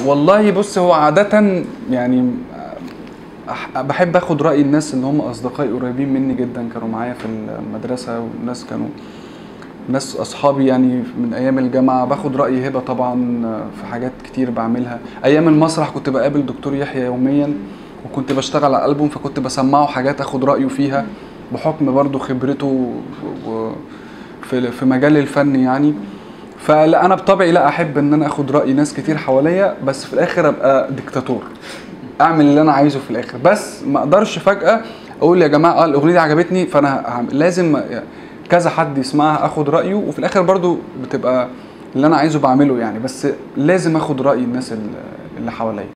والله بص هو عادة يعني أح- بحب اخد رأي الناس اللي هم اصدقائي قريبين مني جدا كانوا معايا في المدرسة والناس كانوا ناس اصحابي يعني من ايام الجامعة باخد رأي هبة طبعا في حاجات كتير بعملها ايام المسرح كنت بقابل دكتور يحيى يوميا وكنت بشتغل على ألبوم فكنت بسمعه حاجات اخد رأيه فيها بحكم برضو خبرته و- و- في في مجال الفن يعني فلا انا بطبعي لا احب ان انا اخد راي ناس كتير حواليا بس في الاخر ابقى ديكتاتور اعمل اللي انا عايزه في الاخر بس ما اقدرش فجاه اقول يا جماعه اه الاغنيه دي عجبتني فانا هعمل- لازم كذا حد يسمعها اخد رايه وفي الاخر برضو بتبقى اللي انا عايزه بعمله يعني بس لازم اخد راي الناس اللي اللي حواليا